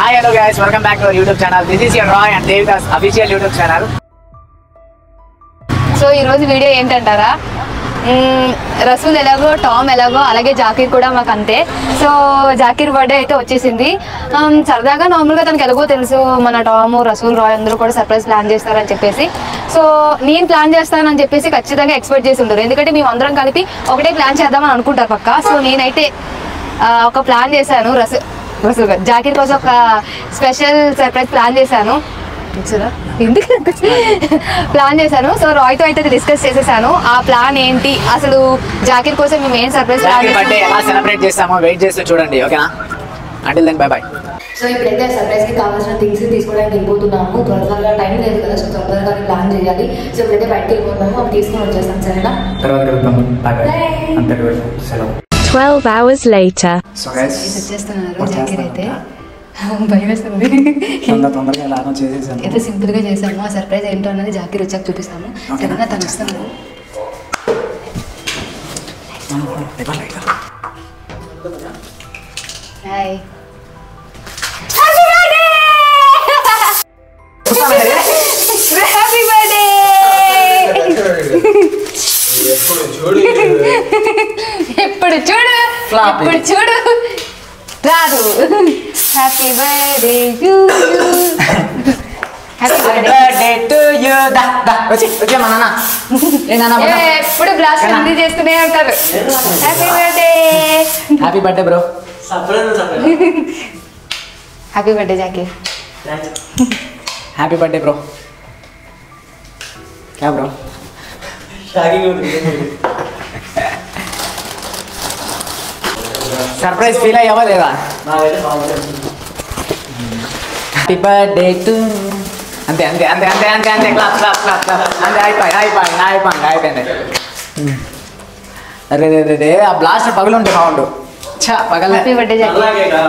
Hi hello guys welcome back to our YouTube channel this is your Rai and Devika's official YouTube channel so ఈరోజు video ఏంటంటారా మ్మ్, రసూల్ ఎలాగో Tom ఎలాగో అలాగే జాకీర్ కూడా మాకు అంతే సో జాకీర్ బర్త్డే అయితే వచ్చేసింది ఆమ్, సరదాగా నార్మల్గా తనకి ఎలాగో తెలుసు మన టామ్ రసూల్ రాయ్ అందరూ కూడా సర్ప్రైజ్ ప్లాన్ చేస్తారని చెప్పేసి సో నేను ప్లాన్ చేస్తానని చెప్పేసి ఖచ్చితంగా ఎక్స్పెక్ట్ చేసి ఉంటారు ఎందుకంటే మేము అందరం కలిపి ఒకటే ప్లాన్ చేద్దామని అనుకుంటారు పక్క సో నేనైతే ఆ, ఒక ప్లాన్ చేశాను రసూ రసూల్ గారు జాకీర్ కోసం ఒక స్పెషల్ సర్ప్రైజ్ ప్లాన్ చేశాను చూసారా? ఎందుకు ప్లాన్ చేశాను సో రాయ్తో అయితే డిస్కస్ చేసేసాను ఆ ప్లాన్ ఏంటి అసలు జాకీర్ కోసం మేము ఏం సర్ప్రైజ్ ప్లాన్ జాకీ బర్త్డే ఎలా సెలబ్రేట్ చేస్తామో వెయిట్ చేస్తూ చూడండి ఓకేనా until then bye bye so ఇప్పుడైతే సర్ప్రైజ్ కి కావాల్సిన థింగ్స్ తీసుకోవడానికి వెళ్ళిపోతున్నాము త్వరగా టైం లేదు కదా సో త్వరగా ప్లాన్ చేయాలి సో ఇప్పుడైతే బయటకి వెళ్ళిపోతున్నాము అవి తీసుకొని వచ్చేస్తాం సరేనా తర్వాత కలుద్దాం బాయ్ బాయ్ Bye. అంతటి సెలవు 12 hours later. సో గైస్ వచ్చేస్తున్నారు జాకీర్ అయితే భయం వేస్తుంది తొందర తొందరగా ఎలాగో చేసేసాను అయితే సింపుల్ గా చేసాము ఆ సర్ప్రైజ్ ఏంటో అన్నది జాకీర్ వచ్చాక చూపిస్తాము సరేనా తను వస్తున్నారు హాయ్ హ్యాపీ బర్త్డే ఎప్పుడు చూడు Flop ఎప్పుడు చూడు రాదు happy birthday to you happy birthday birthday to you దా దా వచ్చి వచ్చే మా నాన్న ఏ నాన్న ఎప్పుడు గ్లాస్ హిందీ చేస్తూనే ఉంటారు happy birthday happy birthday bro happy birthday Jackie happy birthday bro క్యా బ్రో సర్ప్రైజ్ ఫీల్ అయ్యావా లేదా హ్యాపీ బర్త్డే టు అంతే అంతే అంతే అంతే అంతే అంతే క్లాస్ క్లాస్ క్లాస్ క్లాస్ అంతే అయిపోయి అయిపోయి అయిపోయింది అయిపోయింది అరే రే రే రే ఆ బ్లాస్ట్ పగులుంటే బాగుండు ఛా పగలే happy birthday Jackie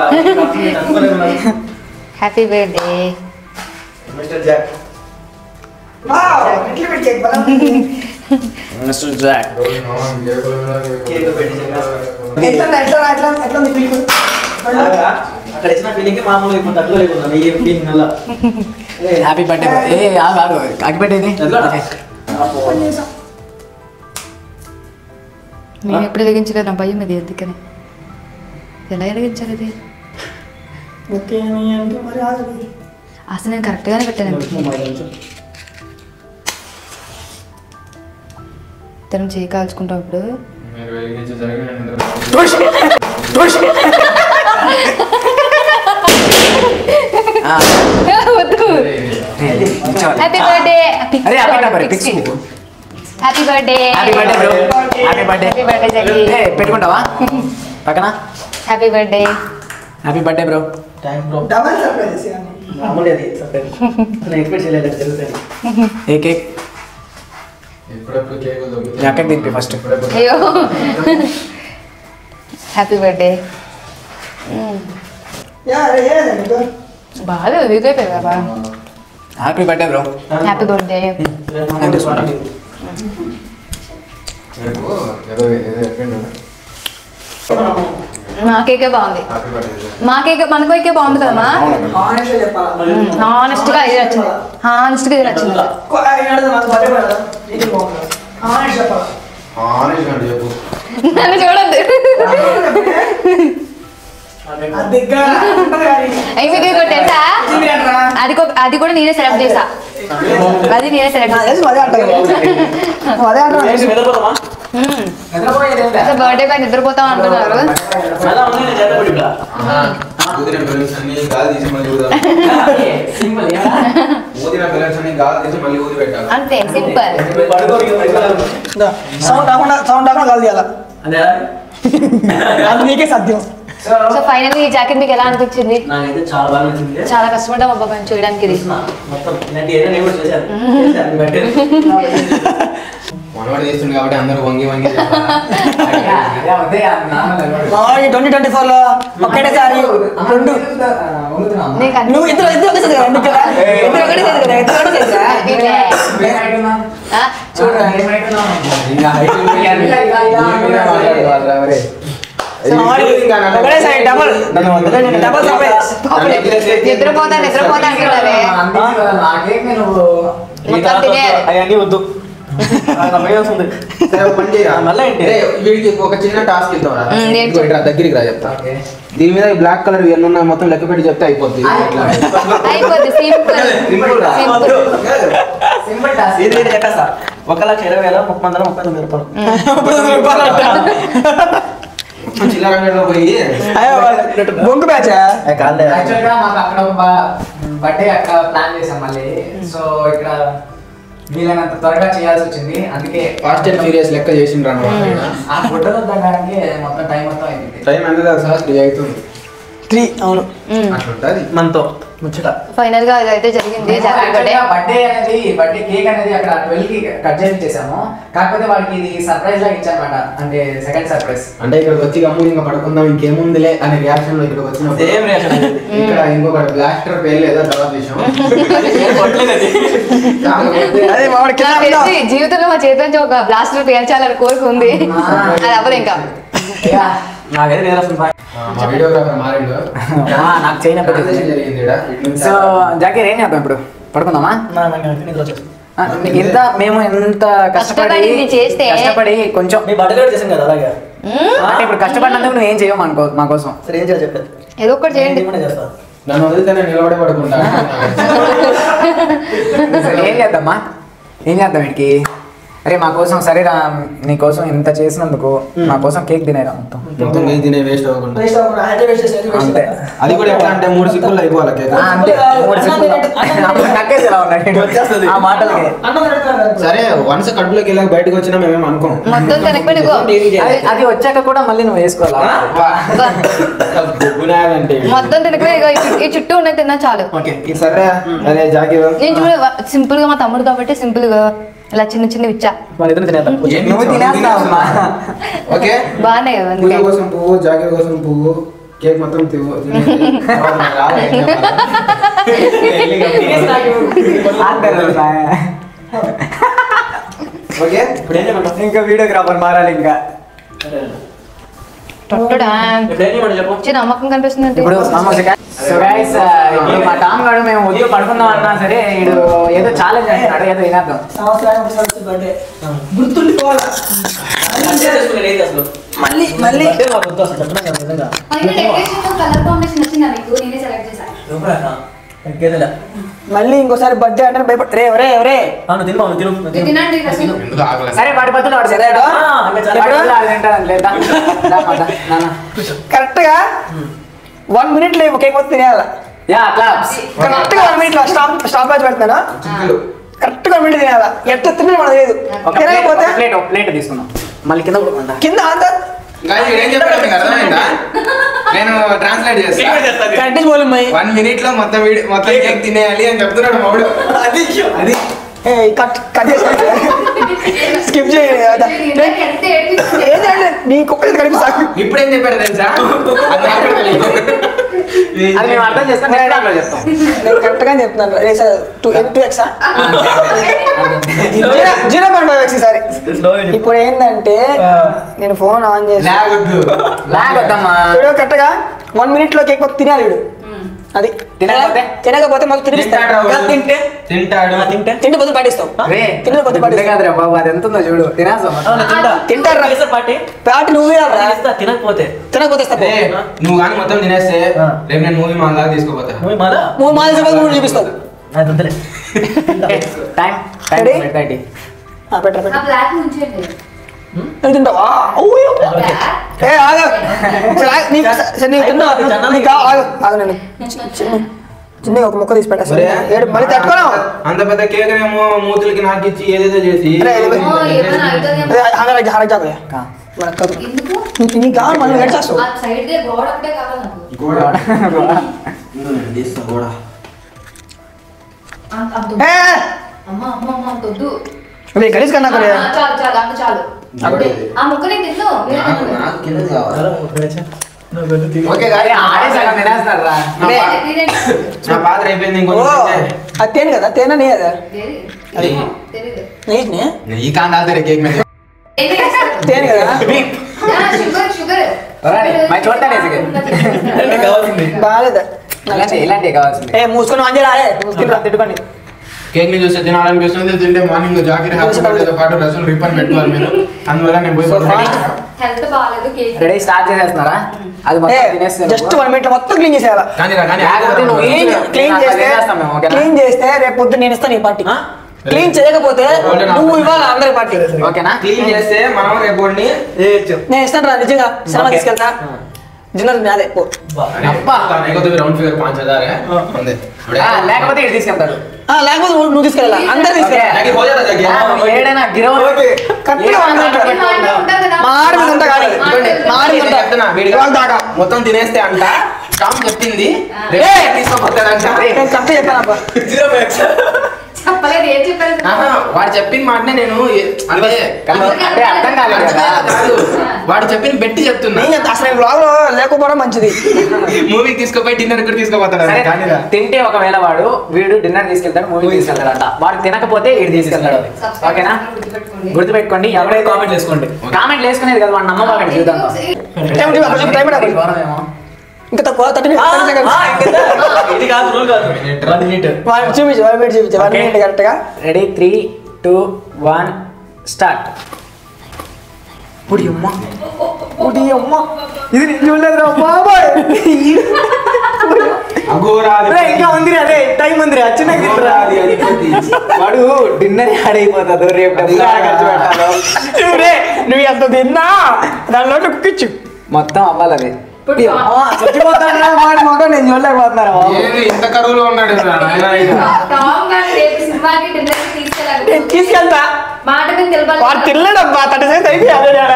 happy birthday mister Jack అక్కడ ఇచ్చిన ఫీలింగ్ మామూలు ఇప్పుడు తక్కువ లేకుండా ఈ ఫీలింగ్ వల్ల హ్యాపీ బర్త్డే ఏ ఆగు ఆగు అగ్గిపెట్టేది మేము ఎప్పుడు వెలిగించలేదు నా భయం ఇది అందుకని ఎలా వెలిగించాలి ఇది ఓకే అని అంటే మరి ఆగదు అసలు నేను కరెక్ట్గానే పెట్టాను తను చేయి కాల్చుకుంటాం ఇప్పుడు వద్దు హ్యాపీ బర్త్డే అరే అక్కడ మరి pics happy birthday happy birthday bro happy birthday happy birthday జగి ఏ పెట్టుకుంటావా పక్కన happy birthday happy birthday bro thank bro double surprise మామూలు అది సర్ప్రైజ్ నేను ఎక్స్పెక్ట్ చేయలేదు అది జరుగుతుంది ఏ కేక్ మీ అక్కకి తినిపి ఫస్ట్ అయ్యో హ్యాపీ బర్త్డే బాగా ఎదిగిపోయి బాబా happy birthday bro happy birthday మా కేకే బాగుంది మా కేకే మన కేకే బాగుంది కదమ్మా ఆనెస్ట్ చెప్పాలా హానెస్ట్ గా ఇది నచ్చింది హానెస్ట్ గా ఇది నచ్చింది ఆనెస్ట్ చెప్పాలా నన్ను చూడద్దు అదిగా అయితే ఇది ఒకటి తెలుసా అది కూ- అది కూడా నేనే సెలెక్ట్ చేసా అది నేనే సెలెక్ట్ చేసా అదే అంటాను అదే అంటాను బర్త్డే పైన నిద్రపోతాం అంటున్నారు ఊదిన బెలూన్స్ అన్ని గాలి తీసి మళ్ళీ ఊదాలి ఊదిన బెలూన్స్ అన్ని గాలి తీసి మళ్ళీ ఊది పెట్టాలి అంతే సింపుల్ సౌండ్ రాకుండా సౌండ్ రాకుండా కాల్ చేయాలా అది నీకే సాధ్యం సో ఫైనల్ ఈ జాకెట్ మీకు ఎలా అనిపించింది నాకైతే చాలా బాగా నచ్చింది చాలా కష్టపడ్డాం అబ్బా మేము చేయడానికి ఇది మొత్తం ఇలాంటి ఏదైనా నేను కూడా చూశాను చేశాను, పెట్టాను. మనవాడు తీస్తుంది కాబట్టి అందరూ వంగి వంగి ట్వంటీ ట్వంటీ ఫోర్ లో ఒక్కటేసారి రెండు నీకు అన్ని- నువ్వు ఇద్దరు ఇద్దరు ఒకసారి కదా ఎందుకు కదా ఇద్దరు ఒకటే చేసి కదా ఇద్దరు ఒకటే చేసి కదా ఇదే. ఆ, చూడు ఒకటే సైడ్ డబల్ డబల్ సర్ప్రైజ్ నిద్రపోతా నిద్రపోతా అంటున్నావే నాకేమి నువ్వు మొత్తం తినే అవన్నీ వద్దు నాకు భయం వస్తుంది సరే, ఒక పని చేయరా? మళ్ళా ఏంటి? రే, వీడికి ఒక చిన్న టాస్క్ ఇద్దాం రా. ఉమ్, ఏంటి? ఇదిగో ఇట్రా, దగ్గరికి రా చెప్తా ఓకే. దీని మీద బ్లాక్ కలర్ ఎన్ని ఉన్నాయి మొత్తం లెక్క పెట్టి చెప్తే అయిపోద్ది ఇట్లా. అయిపోద్ది సింపుల్ Simple రా. సింపుల్ సింపుల్ టాస్క్ ఇది నేను చెప్పేస్తా ఒక లక్ష ఇరవై వేల ముప్పై వందల ముప్పై తొమ్మిది రూపాయలు ముప్పై తొమ్మిది రూపాయలు అంట చిల్లర అంగడిలో పోయి బొంగు బ్యాచ్ కాదు యాక్చువల్ గా మాకు అక్కడ ఒక బర్త్డే అక్కడ ప్లాన్ చేసాం మళ్ళీ సో ఇక్కడ వీలైనంత త్వరగా చేయాల్సి వచ్చింది అందుకే ఫాస్ట్ అండ్ ఫ్యూరియస్ లెక్క చేసిండ్రు అన్నమాట ఆ గుడ్డలు వద్దడానికి మొత్తం టైం మొత్తం అయింది టైం ఎంత తెలుసా త్రీ అవుతుంది త్రీ అవును అట్లుంటది మనతో ముచ్చట ఫైనల్ గా అయితే జరిగింది జాకీ బర్త్డే బర్త్డే అనేది బర్త్డే కేక్ అనేది అక్కడ ట్వెల్వ్ కి కట్ చేసి చేసాము కాకపోతే వాడికి ఇది సర్ప్రైజ్ లాగా ఇచ్చానమాట అంటే సెకండ్ సర్ప్రైజ్ అంటే ఇక్కడికి వచ్చి గమ్ముని ఇంకా పడుకుందాం ఇంకేముందిలే అనే రియాక్షన్ లో ఇక్కడికి వచ్చినప్పుడు సేమ్ రియాక్షన్ ఇక్కడ ఇంకొక బ్లాస్టర్ పేరు లేదా తర్వాత విషయం కాకపోతే అదే మామిడి కింద నాకు ఉందా? తెలిసి జీవితంలో మా చేతి నుంచి ఒక బ్లాస్టర్ పేల్చాలని కోరిక ఉంది అది అవ్వదు ఇంకా నాకైతే నేను అసలు భయం. మా వీడియోగ్రాఫర్ మారిండు నాకు చేయనప్పుడు Translation జరిగింది ఈడ. ఇటు నుంచి సో జాకీర్ ఏం చేద్దాం ఇప్పుడు పడుకుందామా నా నాకు నిద్ర వచ్చేస్తుంది. ఆ, ఇంత మేము ఎంత కష్టపడి కష్టపడి ఇది చేస్తే- కష్టపడి కొంచెం మీ బర్త్డే కూడా చేసాం కదా అలాగే అంటే ఇప్పుడు కష్టపడినందుకు నువ్వు ఏం చేయవు మనకో మా కోసం సరే ఏం చేయాలి చెప్పలేదు ఏదో ఒకటి చేయండి ఏమైనా చేస్తా నన్ను వదిలితే నేను నిలబడే పడుకుంటా అసలు ఏం చేద్దామా ఏం చేద్దాం వీడికి అరే మా కోసం సరేరా నీ కోసం ఇంత చేసినందుకు మా కోసం కేక్ తినేరా మొత్తం మొత్తం కేక్ తినే వేస్ట్ అవ్వకుండా వేస్ట్ అవ్వకుండా అంటే వేస్ట్ చేసేది వేస్ట్ అంతే. కదా. అది కూడా ఎట్లా అంటే మూడు సిక్కులు అయిపోవాలి కేక్ ఆ, అంతే మూడు సెకండ్లు. అప్పుడు నక్కేసి ఎలా ఉన్నాడు వీడు? వచ్చేస్తది. ఆ మాటలకి అన్నం తింటున్నాను కదా. సరే వన్స్ కడుపులోకి వెళ్ళాక బయటకు వచ్చినా మేమేం అనుకోం మొత్తం తినకపోయి అది అది వచ్చాక కూడా మళ్ళీ నువ్వు వేసుకోవాలా బొగ్గునాయాలంటే మొత్తం తినకపోయి ఇగో ఈ చుట్టూ- ఈ చుట్టూ ఉన్నది తిన్నా చాలు ఓకే సరే అదే జాకీర్ నేను చూడ సింపుల్ గా మా తమ్ముడు కాబట్టి సింపుల్ గా ఇలా చిన్న చిన్నవి ఇచ్చా మన ఇద్దరు తినేద్దాం ఏం నువ్వు తినేస్తావమ్మా ఓకే బాగున్నాయి కదా పూజ అందుకే. కోసం పువ్వు జాకీర్ కోసం పువ్వు కేక్ మొత్తం తివ్వు తినేసి తర్వాత నాకు రాలే ఏం చెప్పాలి. ఓకే ఇప్పుడు ఏం చేయమంటావు ఇంకా వీడియోగ్రాఫర్ మారాలి ఇంకా టొట్టడా. ఇప్పుడు ఏం చేయమంటావు చెప్పు చిన్న నమ్మకం కనిపిస్తుంది ఇప్పుడు సో గైస్ ఇప్పుడు మా టామ్ గాడు మేము ఉదయం పడుకుందాం అన్నా సరే వీడు ఏదో ఛాలెంజ్ అంటున్నాడు ఏదో వినేద్దాం సంవత్సరానికి ఒకసారి వచ్చే బర్త్డే గుర్తుండిపోవాలా అంతే చేసుకునేది ఏంటి అసలు మళ్ళీ మళ్ళీ అంటే మాకు వద్దు అసలు చెప్పినా కదా నిజంగా కలర్ కాంబినేషన్ నచ్చిందా నీకు నేనే సెలెక్ట్ చేశాను ఎవరా? ఇంకేదిలే. మళ్ళీ ఇంకోసారి బర్త్డే అంటే భయపడ రే రే రే అవును తిను అవును తిను తిను. తినండి రసలు ఎందుకు ఆకలి సరే వాడి పత్తులు వాడు సరే ఆ, ఇంకా చాలా. కరెక్ట్ గా వన్ మినిట్ లేవు కేక్ మొత్తం తినేయాల యా క్లాప్స్ కరెక్ట్ గా వన్ మినిట్ లో స్టాప్ స్టాప్ వాచ్ పెడతాను చిక్కులు కరెక్ట్ గా వన్ మినిట్ తినేయాల ఎట్ట తిన్నా మనకు లేదు ఒక తినకపోతే ప్లేట్ ఒక ప్లేట్ తీసుకుందాం మళ్ళీ కింద పడుకుంటా కింద అంత Guys, వీడు ఏం చెప్పాడో మీకు అర్థమైందా నేను ట్రాన్స్లేట్ చేస్తా కట్టించి పోలేం మై వన్ మినిట్ లో మొత్తం వీడి మొత్తం కేక్ తినేయాలి అని చెప్తున్నాడు మామిడు అది అది ఏ కట్ కట్ చేసి స్కిప్ చేయాలి ఏంటంటే నీ కుక్కలు కనిపిస్తాను ఇప్పుడు ఏం చెప్పాడు తెలుసా అది నాకు కూడా తెలియదు. అది మేము అర్థం చేసుకొని నెక్స్ట్ దాంట్లో చెప్తాం నేను కరెక్ట్ గా చెప్తున్నాను two two x zero point five x sorry ఇప్పుడు ఏంటంటే నేను ఫోన్ ఆన్ చేసి లాగొద్దు లాగ్ వద్దమ్మా వీడియో కరెక్ట్ గా వన్ మినిట్ లో కేక్ మొత్తం తినాలి వీడు అది తినకపోతే? తినకపోతే మొత్తం తినిపిస్తాడు తింటాడు ఇంకా తింటే తింటాడు తింటే తింటే పోతే పాటిస్తాం రే తినకపోతే గుడ్డే పాటిస్తాం కాదురా బాబు అది ఎంత ఉందో చూడు తినేస్తాం తింటారు పాటి పాటి నువ్వే రా. తినకపోతే తినకపోతే ఇస్తా పో. ఏ, నువ్వు కానీ మొత్తం తినేస్తే ఆ. రేపు నేను మూవీ మాల్ దాకా తీసుకోపోతా నువ్వు మాదా మూడు మాల సేపు మూడు చూపిస్తావు అది వద్దులే టైం టైం Ready? పెట్టండి ఆ, పెట్టరా పెట్టరా బ్లాక్ ఉంచండి నువ్వు తింటావా అయ్యో. ఏ ఆగు సరే, ఆగు. నీ- సరే, నీవు తిన్నావా? జనాలు నీకు కావ- ఆగు ఆగు నేను చిన్న చిన్నగా ఒక ముక్క తీసి పెట్టా సరే ఒరే, ఏడు మళ్ళీ తట్టుకోను అంత పెద్ద కేక్ ఏమో మూతులకి నాకు ఇచ్చి ఏదేదో చేసి అరే, ఇది- ఓ, ఏమైనా అవుతుందేమో. అదే హంగరాజ్ హంగరాజ్ జాగ్రత్త మనకు కాదు. ఎందుకు నీకు నీకు కావాలి మళ్ళీ ఏడు చేస్తావు ఆ సైడ్ దే గోడ ఒకటే కావాలి నాకు గోడ ఇందులో నేను తీస్తా గోడ అంత అంత ఏ, అమ్మ అమ్మ అమ్మ అంత వద్దు రే గలీజ్ కన్నా ఆ, ఆ, చాలు చాలు అంత చాలు గోడ ఆ ముక్కని తిన్ను మీరు నాకు తిన్ను. నాకు కింద కావాలి ఓకే అరే గాయస్, ఆడే సగం తినేస్తారు రా నా తినండి, పా- తినండి. నా పాత్ర అయిపోయింది ఓ ఇంకొంచెం తింటే. అది తేను కదా తేనా నీ అదా ఏది? అది తెలీదు. నీటిని ఈ కాండాలి కేక్ మీద ఏది చేస్తారు? తేను కదా sugar sugar Alright, my chota is it? కావాల్సింది బాగాలేదు ఇలాంటి ఇలాంటివి కావాల్సింది ఏ మూసుకొని ఆన్ చేయరా మూసుకొని రా తిట్టుకోండి కేక్ ని చూస్తే తినాలనిపిస్తుంది తింటే మార్నింగ్ జాకెట్ హ్యాపీ బర్త్డేతో పాటు రసం రిబ్బన్ పెట్టుకోవాలి మీరు అందువల్ల నేను పోయి పడుకుంటా. హెల్త్ బాగాలేదు కేక్ రెడీ స్టార్ట్ చేసేస్తున్నారా అది ఏ మొత్తం తినేస్తాను జస్ట్ వన్ మినిట్ మొత్తం క్లీన్ చేసేయాలా కానీ రా, కానీ లేకపోతే నువ్వు ఏం క్లీన్ అట్లా చేస్తే చేసేస్తాం మేము, ఓకేనా? క్లీన్ చేస్తే రేపు పొద్దున్న నేను ఇస్తాను ఈ పార్టీ క్లీన్ చేయకపోతే ఓకే, నా నువ్వు ఇవ్వాలి అందరి పార్టీ ఓకేనా క్లీన్ చేస్తే మనం రేపు వాడిని నేను ఇస్తాను రా నిజంగా సినిమా తీసుకెళ్తా డిన్నర్ నాదే పో అబ్బా. రౌండ్ ఫిగర్ పాంచ్ హజార్ है अंदर ఆ, లేకపోతే ఇది తీసుకెళ్తారు ఆ, లేకపోతే నువ్వు నువ్వు తీసుకెళ్ళాలి అందరు తీసుకెళ్ళాలి जाके हो जाता जाके ఆ, నువ్వు ఏడైనా గిరవ కరెక్ట్గా వన్ మినిట్ మా ఆడ మీద ఉంటా కాదు మా ఆడ మీద నేను ఉంటా చెప్తున్నా, వీడిగా ఇవాళ దాకా మొత్తం తినేస్తే అంట టామ్ చెప్పింది ఏ! తీసుకోపోతాడంట నేను కరెక్ట్ చెప్పానబ్బా చెప్పలేదు ఏం చెప్పలేదు ఆహా, వాడు చెప్పిన మాటనే నేను ఏ- అంటే అంటే అర్థం కాలేదు అర్థం కదా కాదు వాడు చెప్పిన బెట్టి చెప్తున్నా నేను చెప్తా అసలు బ్లాగ్ లో లేకపోవడం మంచిది మూవీకి తీసుకుపోయి డిన్నర్ కూడా తీసుకోపోతాడు సరే కానీ తింటే ఒకవేళ వాడు వీడు డిన్నర్ తీసుకెళ్తాడు మూవీ తీసుకెళ్తాడంట వాడు తినకపోతే వీడు తీసుకెళ్తాడు ఓకేనా గుర్తుపెట్టుకోండి ఎవరైతే కామెంట్ వేసుకోండి కామెంట్ వేసుకునేది కదా వాడు నమ్మబాకండి జీవితంలో టైం ఇవ్వు, కొంచెం టైం ఇవ్వు. ఘోరమేమో. ఇంకా తక్కువ థర్టీ ఇది కాదు రూల్ కాదు వన్ మినిట్ చూపించు వన్ మినిట్ చూపించు వన్ మినిట్ కరెక్ట్ గా ready three two one start పుడి అమ్మ పుడి అమ్మ ఇది నేను చూడలేదురా బాబాయ్ అఘోరాది రే, ఇంకా ఉంది అదే టైం ఉంది రా చిన్న అఘోరాది అధిపతి. వాడు డిన్నర్ ఆడైపోతాడు రేపు డబ్బులు ఆడ ఖర్చు పెట్టాలో చూడే నువ్వు ఎంత తిన్నా దానిలో కుక్కిచ్చు మొత్తం అవ్వాలి అది ఇప్పుడు చచ్చిపోతాడు వాడి మొత్తం నేను చూడలేకపోతున్నారా బాబు ఏంది ఇంత కరువులో ఉన్నాడు రా నాయనా ఇక. టామ్ గారు రేపు సినిమాకి డిన్నర్ తీసుకెళ్ళాలి నేను తీసుకెళ్తా మాట మీద నిలబడాలి వాడు తినలేడబ్బా థర్టీ సెకండ్స్ అయిపోయి అదే తేడా.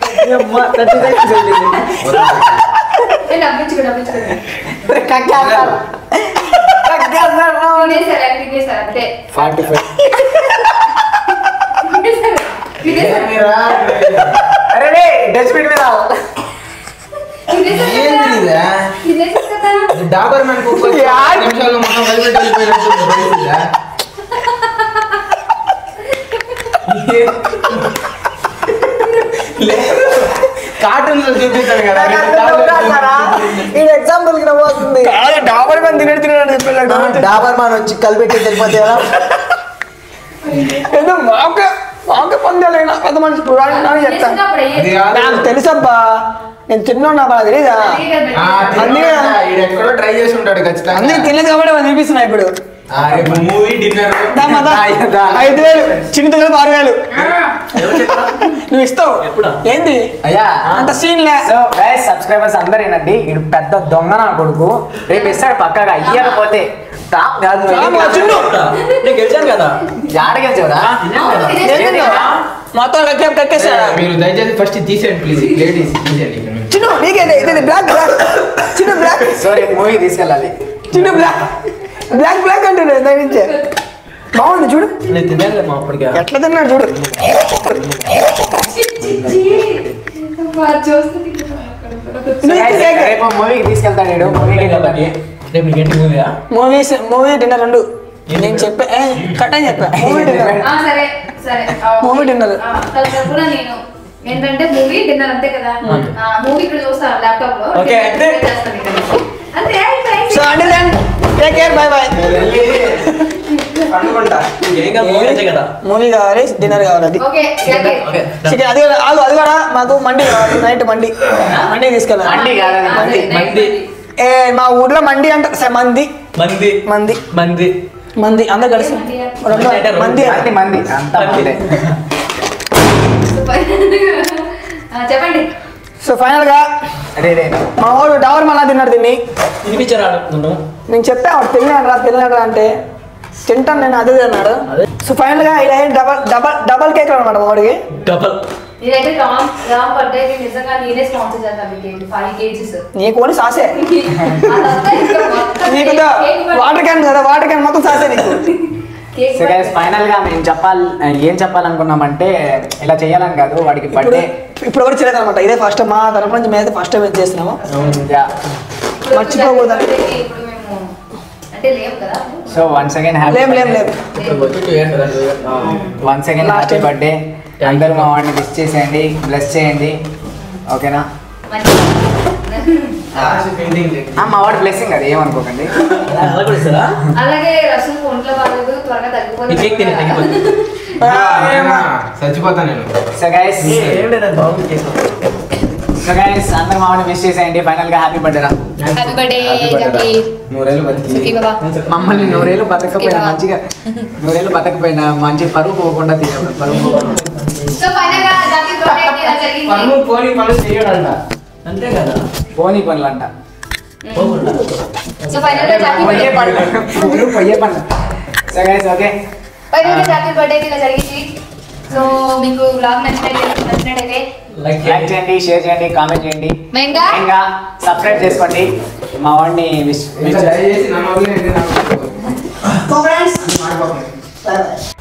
నేను డబ్బించుకో డబ్బించుకో కక్కేస్తాడు. కక్కేస్తాడు. తినేసారు తినేసారు అంతే ఫార్టీ ఫైవ్ తినేసారు తినేసారు అరే రే డస్ట్బిన్ మీద తినేసారు ఏంది కదా. ఇది? తినేసారు కదా డాబర్ మ్యాన్ కుక్క వచ్చి ఐదు నిమిషాల్లో మొత్తం కలిపెట్టి వెళ్ళిపోయినట్టుంది. తెలిసిందా? కార్టూన్స్ లో చూపిస్తాడు కదా ఈ ఎగ్జాంపుల్ కి నవ్వుతుంది కాదు డాబర్ మ్యాన్ తినడు తినడు చెప్పాడు డాబర్ మాన్ వచ్చి కలిపెట్టి తెలిపోతే ఎలా ఏదో మాకే మాకే పొందాలైనా పెద్ద మనిషి పురాణం చెప్తాను తినేసినప్పుడు ఏ- అది కాదు. నాకు తెలుసబ్బా నేను తిన్నా బాగా తెలీదా అదే కదా ఆ, అందుకే- తిన్నాడా? ఈడు ఎక్కడో ట్రై చేసి ఉంటాడు ఖచ్చితంగా అందుకే తినలేదు కాబట్టి వాళ్ళు చూపిస్తున్నా ఇప్పుడు ఆ, రేపు మూవీ డిన్నర్ దా మాదా. ఐదు వేలు చిన్న దగ్గర ఆరు వేలు నువ్వు ఇస్తావు ఏంది అయ్యా అంత సీన్ లే సో గైస్ సబ్స్క్రైబర్స్ అందరు ఏనండి ఇడు పెద్ద దొంగ నా కొడుకు రేపు ఇస్తాడు పక్కగా ఇయ్యకపోతే టాప్ కాదు రామా, చిన్ను. నేను గెలిచాను కదా జాడగెలిచావురా మొత్తం కక్కే కక్కేసాడా మీరు దయచేసి ఫస్ట్ తీసేయండి ప్లీజ్ లేడీస్ తీసేయండి ఇక్కడ నుంచి. చిన్ను నీకేదే ఇది బ్లాక్ బ్లాక్ చిన్న బ్లాక్ సో రేపు మూవీ తీసుకెళ్ళాలి చిన్న బ్లాక్ బ్లాక్ బ్లాక్ అంటుండే దాని నుంచే బాగుంది చూడు నేను తినేలేమో అప్పటికే ఎట్లా తిన్నాడు చూడు చూస్తుంది So guys, రేపు మూవీకి తీసుకెళ్తాడు వీడు మూవీకి వెళ్ళాలి రేపు నీకేంటి మూవీయా మూవీస్ మూవీ డిన్నర్ రెండు నేను చెప్పా ఏ, కట్ అని చెప్పా మూవీ డిన్నర్ ఆ, సరే సరే Movie dinner. తన తరపున నేను ఏంటంటే మూవీ డిన్నర్ అంతే కదా మూవీ ఇక్కడ చూస్తా ల్యాప్టాప్ లో Okay, dinner అంతే. చేస్తాను ఇక్కడ. అంతే అయిపోయింది. సో అంటే then take care bye bye ఏం కాదు మూవీ అంతే కదా మూవీ కావాలి డిన్నర్ కావాలి అది ఓకే ఓకే ఓకే చికెన్ అది కూడా- ఆగు అది కూడా మాకు మండి కావాలి నైట్ మండి మండి తీసుకెళ్ళాలి మండి కాదు మండి మంది ఏ మా ఊర్లో మండి అంటే స- మంది మంది మంది మంది మంది అందరు కలిసి రెండు మంది అంటే మంది మంది మంది అంతా మంది ఆ, చెప్పండి సో ఫైనల్ గా అరే రే మా వాడు డవర్ మళ్ళా తిన్నాడు దీన్ని వినిపించారా నన్ను నేను చెప్పా వాడు తిన్నాడు రా తిన్నాడు రా అంటే తింటాను నేను అదే తిన్నాడు సో ఫైనల్ గా ఇలా డబల్ డబల్ డబల్ కేక్ అనమాట మా వాడికి డబల్ నేనైతే రామ్ రామ్ బర్త్డేకి నిజంగా నేనే స్పాన్సర్ చేస్తాను మీకు ఫైవ్ కేజీస్ నీకు ఓన్లీ సాసే అదంతా ఇంకా మొత్తం నీకు కేక్- కేక్ వాటర్ క్యాన్ కదా వాటర్ క్యాన్ మొత్తం సాసే నీకు కేక్ సో గైస్ ఫైనల్ గా మేము చెప్పాలి ఏం చెప్పాలనుకున్నామంటే ఇలా చేయాలని కాదు వాడికి ఇప్పుడు బర్త్డే ఇప్పుడు ఎవరు చేయలేదు అనమాట ఇదే ఫస్ట్ మా తరపు నుంచి మేమైతే ఫస్ట్ టైం చేస్తున్నాము ఇప్పుడు మర్చిపోకూడదు. birthday కి ఇప్పుడు మేము అంటే లేవు కదా సో వన్స్ అగైన్ లేం లేం లేం once again Last happy time. Birthday అందరూ మా వాడిని విష్ చేసేయండి బ్లెస్ చేయండి ఓకేనా మంచి పెయింటింగ్ ఆ, మా వాడు బ్లెస్సింగ్ అది ఏమనుకోకండి అలా కూడా ఇస్తారా అలాగే రసం ఒంట్లో బాగాలేదు త్వరగా ఈ కేక్ తినే తగ్గిపోతుంది తగ్గిపోతుంది చచ్చిపోతా నేను సో గైస్ ఏం లేదు బాగుంది కేక్ సో గైస్ అందరు మామూలు మిస్ చేసేయండి ఫైనల్ గా హ్యాపీ బర్త్డే రా happy birthday Happy birthday. Zakir నూరేళ్ళు బతికి సుఖీ బాబా మమ్మల్ని నూరేళ్ళు బతకపోయినా ఇవ్వ. మంచిగా నూరేళ్ళు బతకపోయినా మంచి పరువు పోకుండా తీయడం పరువు పోకుండా సో ఫైనల్ గా జాకీర్ బర్త్డే ఇలా జరిగింది పన్ను పోనీ పనులు చేయడంట అంతే కదా పోనీ పనులు అంట పోకుండా సో ఫైనల్ గా జాకీర్ పొయ్యే బర్త్డే పనులు పోను పొయ్యే పనులు సో గైస్ ఓకే ఫైనల్ గా జాకీర్ బర్త్డే ఇలా జరిగింది సో మీకు బ్లాగ్ నచ్చినట్లయితే నచ్చినట్టయితే లైక్ లైక్ చేయండి షేర్ చేయండి కామెంట్ చేయండి మెయిన్గా ఇంకా సబ్స్క్రైబ్ చేసుకోండి మా వాడిని విష్ ఇంకా దయచేసి నన్ను వదిలేయండి నాకు సో ఫ్రెండ్స్ మాడిపోతుంది బాయ్ బాయ్